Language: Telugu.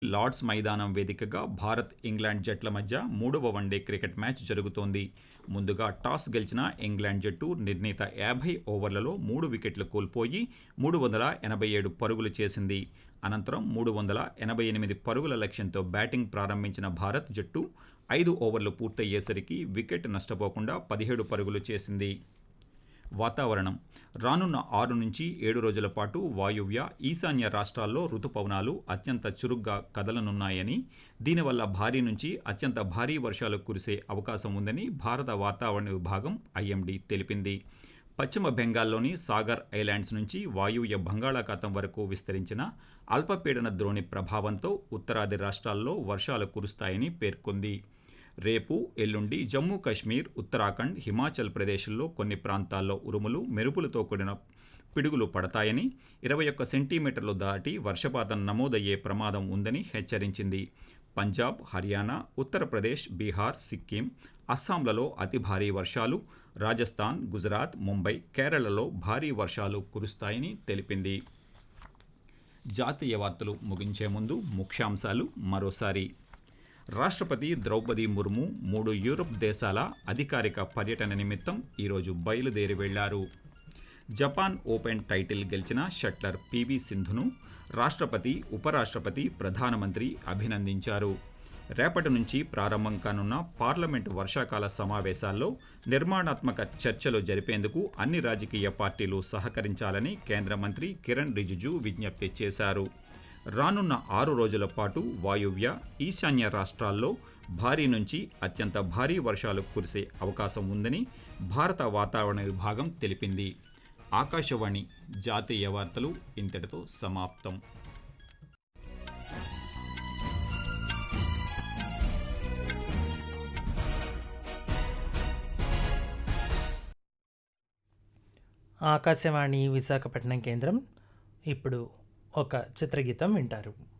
లార్డ్స్ మైదానం వేదికగా భారత్ ఇంగ్లాండ్ జట్ల మధ్య మూడవ వన్డే క్రికెట్ మ్యాచ్ జరుగుతోంది ముందుగా టాస్ గెలిచిన ఇంగ్లాండ్ జట్టు నిర్ణీత యాభై ఓవర్లలో మూడు వికెట్లు కోల్పోయి మూడు వందల ఎనభై ఏడు పరుగులు చేసింది అనంతరం మూడు వందల ఎనభై ఎనిమిది పరుగుల లక్ష్యంతో బ్యాటింగ్ ప్రారంభించిన భారత్ జట్టు ఐదు ఓవర్లు పూర్తయ్యేసరికి వికెట్ నష్టపోకుండా పదిహేడు పరుగులు చేసింది వాతావరణం రానున్న ఆరు నుంచి ఏడు రోజుల పాటు వాయువ్య ఈశాన్య రాష్ట్రాల్లో రుతుపవనాలు అత్యంత చురుగ్గా కదలనున్నాయని దీనివల్ల భారీ నుంచి అత్యంత భారీ వర్షాలు కురిసే అవకాశం ఉందని భారత వాతావరణ విభాగం ఐఎండీ తెలిపింది పశ్చిమ బెంగాల్లోని సాగర్ ఐలాండ్స్ నుంచి వాయువ్య బంగాళాఖాతం వరకు విస్తరించిన అల్పపీడన ద్రోణి ప్రభావంతో ఉత్తరాది రాష్ట్రాల్లో వర్షాలు కురుస్తాయని పేర్కొంది రేపు ఎల్లుండి జమ్మూ కాశ్మీర్ ఉత్తరాఖండ్ హిమాచల్ ప్రదేశ్లో కొన్ని ప్రాంతాల్లో ఉరుములు మెరుపులతో కూడిన పిడుగులు పడతాయని ఇరవై ఒక్క సెంటీమీటర్లు దాటి వర్షపాతం నమోదయ్యే ప్రమాదం ఉందని హెచ్చరించింది పంజాబ్ హర్యానా ఉత్తరప్రదేశ్ బీహార్ సిక్కిం అస్సాంలలో అతి భారీ వర్షాలు రాజస్థాన్ గుజరాత్ ముంబై కేరళలో భారీ వర్షాలు కురుస్తాయని తెలిపింది జాతీయ వార్తలు ముగించే ముందు ముఖ్యాంశాలు మరోసారి రాష్ట్రపతి ద్రౌపది ముర్ము మూడు యూరప్ దేశాల అధికారిక పర్యటన నిమిత్తం ఈరోజు బయలుదేరి వెళ్లారు జపాన్ ఓపెన్ టైటిల్ గెలిచిన షట్లర్ పివి సింధును రాష్ట్రపతి ఉపరాష్ట్రపతి ప్రధానమంత్రి అభినందించారు రేపటి నుంచి ప్రారంభం కానున్న పార్లమెంటు వర్షాకాల సమావేశాల్లో నిర్మాణాత్మక చర్చలు జరిపేందుకు అన్ని రాజకీయ పార్టీలు సహకరించాలని కేంద్ర మంత్రి కిరణ్ రిజిజు విజ్ఞప్తి చేశారు రానున్న ఆరు రోజుల పాటు వాయువ్య ఈశాన్య రాష్ట్రాల్లో భారీ నుంచి అత్యంత భారీ వర్షాలు కురిసే అవకాశం ఉందని భారత వాతావరణ విభాగం తెలిపింది ఆకాశవాణి జాతీయ వార్తలు ఇంతటితో సమాప్తం ఆకాశవాణి విశాఖపట్నం కేంద్రం ఇప్పుడు ఒక చిత్రగీతం వింటారు